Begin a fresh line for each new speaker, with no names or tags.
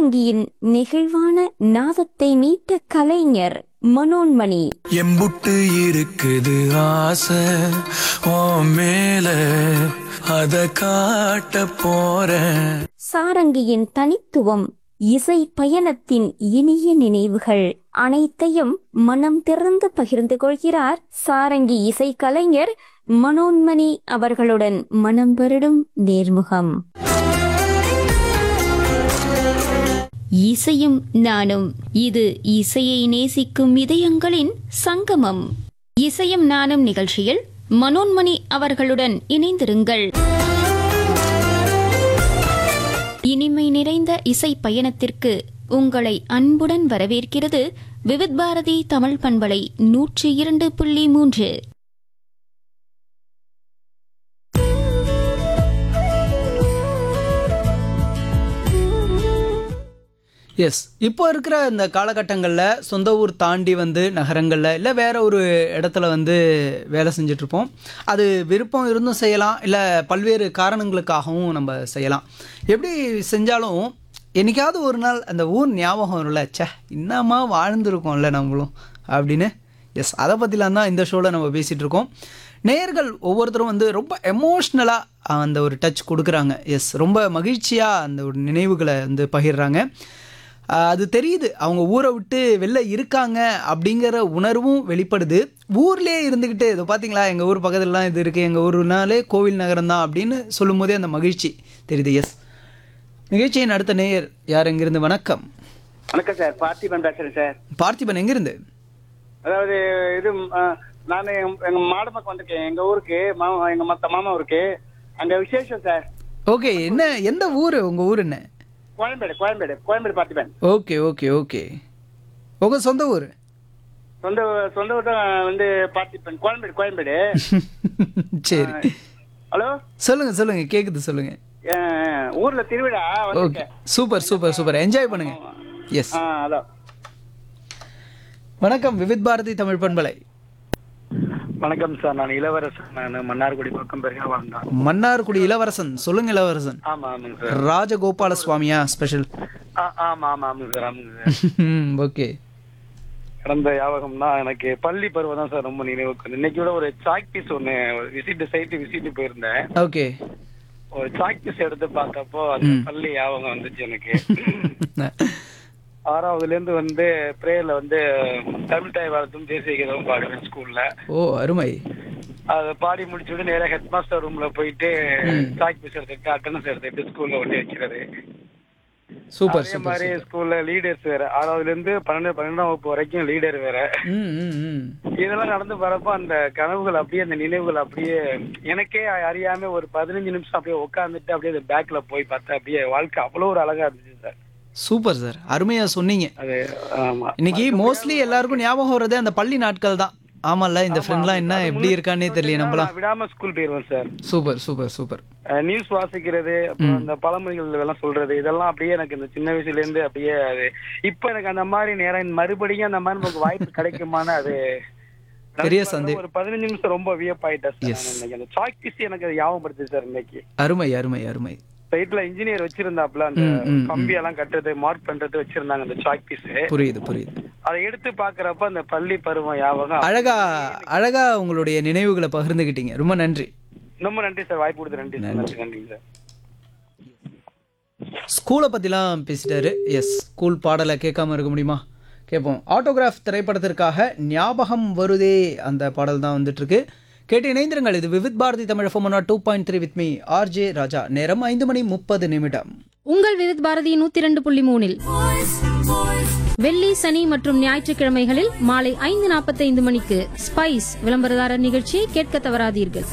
சாரங்கியின் நெகிழ்வான நாதத்தை மீட்ட கலைஞர் மனோன்மணி
எம்புட்டு இருக்குது ஆசை ஓ மேல அத காட்ட போறேன்
சாரங்கியின் தனித்துவம் இசை பயணத்தின் இனிய நினைவுகள் அனைத்தையும் மனம் திறந்து பகிர்ந்து கொள்கிறார் சாரங்கி இசை கலைஞர் மனோன்மணி அவர்களுடன் மனம் பெருடும் நேர்முகம் இசையும் நானும் இது இசையை நேசிக்கும் இதயங்களின் சங்கமம் இசையும் நானும் நிகழ்ச்சியில் மனோன்மணி அவர்களுடன் இணைந்திருங்கள் இனிமை நிறைந்த இசை பயணத்திற்கு உங்களை அன்புடன் வரவேற்கிறது விவித் பாரதி தமிழ் பண்பலை நூற்றி இரண்டு புள்ளி மூன்று
எஸ் இப்போ இருக்கிற இந்த காலகட்டங்களில் சொந்த ஊர் தாண்டி வந்து நகரங்களில் இல்லை வேற ஒரு இடத்துல வந்து வேலை செஞ்சிட்ருப்போம் அது விருப்பம் இருந்தும் செய்யலாம் இல்லை பல்வேறு காரணங்களுக்காகவும் நம்ம செய்யலாம் எப்படி செஞ்சாலும் என்னைக்காவது ஒரு நாள் அந்த ஊர் ஞாபகம் வரும்ல ச்சே இன்னமா வாழ்ந்துருக்கோம்ல நம்மளும் அப்படின்னு எஸ் அதை பற்றிலாம் தான் இந்த ஷோவில் நம்ம பேசிகிட்டு இருக்கோம் நேயர்கள் ஒவ்வொருத்தரும் வந்து ரொம்ப எமோஷ்னலாக அந்த ஒரு டச் கொடுக்குறாங்க எஸ் ரொம்ப மகிழ்ச்சியாக அந்த ஒரு நினைவுகளை வந்து பகிர்றாங்க ஆஹ் அது தெரியுது அவங்க ஊரை விட்டு வெளில இருக்காங்க அப்படிங்கிற உணர்வும் வெளிப்படுது ஊர்லேயே இருந்துக்கிட்டு இதை பார்த்தீங்களா எங்கள் ஊர் பக்கத்துலலாம் இது இருக்குது எங்கள் ஊர்னாலே கோவில் நகரம் தான் அப்படின்னு சொல்லும் போதே அந்த மகிழ்ச்சி தெரியுது எஸ் நிகழ்ச்சியின் அடுத்த நேயர் யார் எங்கிருந்து வணக்கம்
வணக்கம் சார் பார்த்திபன் பேசுறேன் சார்
பார்த்திபன் எங்கிருந்து
அதாவது இது நான் எங்க மாடமக்கு வந்திருக்கேன் எங்க ஊருக்கு மாமா எங்க மத்த மாமா ஊருக்கு அங்க விசேஷம் சார்
ஓகே என்ன எந்த ஊர் உங்கள் ஊர் என்ன
Koyambedu Koyambedu Koyambedu Parthiban
okay okay okay உங்கள் சொந்த ஊர்
சொந்த சொந்த ஊர் தான் வந்து பார்த்திபன் கோயம்பேடு கோயம்பேடு
சரி
ஹலோ
சொல்லுங்கள் சொல்லுங்கள் கேட்குது சொல்லுங்கள்
அஹ், ஊர்ல திருவிழா
ஓகே
வந்திருக்கேன்
சூப்பர் சூப்பர் சூப்பர் என்ஜாய் பண்ணுங்க எஸ்
ஆ ஹலோ
வணக்கம் விவித் பாரதி தமிழ் பண்பலை
வணக்கம் சார் நான் இளவரசன் நான் மன்னார்குடி பக்கம் பெரிய வாழ்ந்தான்
மன்னார்குடி இளவரசன் சொல்லுங்க இளவரசன்
ஆமா ஆமாங்க சார்
ராஜகோபால சுவாமியா ஸ்பெஷல்
ஆமா ஆமா ஆமாங்க சார் ஆமாங்க சார்
ஓகே
கடந்த ஞாபகம்னா எனக்கு பள்ளி பருவம் தான் சார் ரொம்ப நினைவுக்கு வந்து. இன்னைக்கு கூட ஒரு சாக் பீஸ் ஒன்று விசிட் சைட்டு விசிட் போயிருந்தேன்
ஓகே
ஒரு சாக் பீஸ் எடுத்து பார்த்தப்போ அந்த பள்ளி ஞாபகம் வந்துச்சு எனக்கு ஆறாவதுல இருந்து வந்து பிரேயர்ல வந்து தமிழ் தாய் வாழ்த்தும் தேசிய கீதமும் பாடுவேன் ஸ்கூல்ல
ஓ அருமை
அதை பாடி முடிச்சுட்டு நேரா ஹெட் மாஸ்டர் ரூம்ல போயிட்டு சாக் பீஸ் எடுத்துட்டு அட்டனன்ஸ் எடுத்துட்டு ஸ்கூல்ல ஒட்டி வைக்கிறது
சூப்பர்
அதே
சூப்பர்
மாதிரி ஸ்கூல்ல லீடர்ஸ் வேற ஆறாவதுல இருந்து பன்னெண்டு பன்னெண்டாம் வகுப்பு வரைக்கும் லீடர் வேற
ம் ம் ம்
இதெல்லாம் நடந்து வரப்போ அந்த கனவுகள் அப்படியே அந்த நினைவுகள் அப்படியே எனக்கே அறியாம ஒரு பதினஞ்சு நிமிஷம் அப்படியே உட்காந்துட்டு அப்படியே அந்த பேக்ல போய் பார்த்தா அப்படியே வாழ்க்கை அவ்வளவு ஒரு அழகா இருந்துச்சு சார்
சூப்பர் சார் அருமையா சொன்னீங்க
அது ஆமா
இன்னைக்கு மோஸ்ட்லி எல்லாருக்கும் ஞாபகம் வரதே அந்த பள்ளி நாட்கள் தான் ஆமால்ல இந்த ஃப்ரெண்ட்லாம் என்ன எப்படி இருக்கானே தெரியல நம்மளாம்
நான் விடாம ஸ்கூல் போயிருவேன் sir
super super super
news வாசிக்கிறது அப்புறம் அந்த பழமொழிகள் எல்லாம் சொல்றது இதெல்லாம் அப்படியே எனக்கு இந்த சின்ன வயசுல இருந்து அப்படியே அது இப்ப எனக்கு அந்த மாதிரி நேரம் மறுபடியும் அந்த மாதிரி நமக்கு வாய்ப்பு கிடைக்குமான்னு அது
பெரிய
நடந்து
சந்தேகம்.
ஒரு பதினஞ்சு நிமிஷம் ரொம்ப வியப்பாயிட்டேன் சார் நான் இன்னைக்கு அந்த சாக் பீஸ் எனக்கு அது ஞாபகப்படுத்துது சார் இன்னைக்கு
அருமை அருமை அருமை
சைட்ல இன்ஜினியர் வச்சிருந்தாப்ல அந்த
ம், ம், ம்.
கம்பி எல்லாம் கட்டுறது மார்க் பண்றது வச்சிருந்தாங்க அந்த சாக் பீஸ்
புரியுது புரியுது
அதை எடுத்து பாக்குறப்ப அந்த பள்ளி பருவம் ஞாபகம்
அழகா அழகா உங்களுடைய நினைவுகளை பகிர்ந்துக்கிட்டீங்க ரொம்ப நன்றி
ரொம்ப நன்றி சார் வாய்ப்பு கொடுத்து நன்றி சார் நன்றி நன்றிங்க சார்
ஸ்கூலை பற்றிலாம் பேசிட்டாரு எஸ் ஸ்கூல் பாடலை கேட்காம இருக்க முடியுமா கேட்போம் ஆட்டோகிராஃப் திரைப்படத்திற்காக ஞாபகம் வருதே அந்த பாடல் தான் வந்துட்டுருக்கு கேட்டு இணைந்திருங்கள் இது விவித் பாரதி தமிழ் ஃபோமனா two point three with me RJ Raja நேரம் ஐந்து மணி முப்பது நிமிடம்
உங்கள் விவித் பாரதி நூத்தி இரண்டு புள்ளி மூணில் வெள்ளி சனி மற்றும் ஞாயிற்றுக்கிழமைகளில் மாலை ஐந்து நாற்பத்தைந்து மணிக்கு ஸ்பைஸ் விளம்பரதாரர் நிகழ்ச்சியை கேட்க தவறாதீர்கள்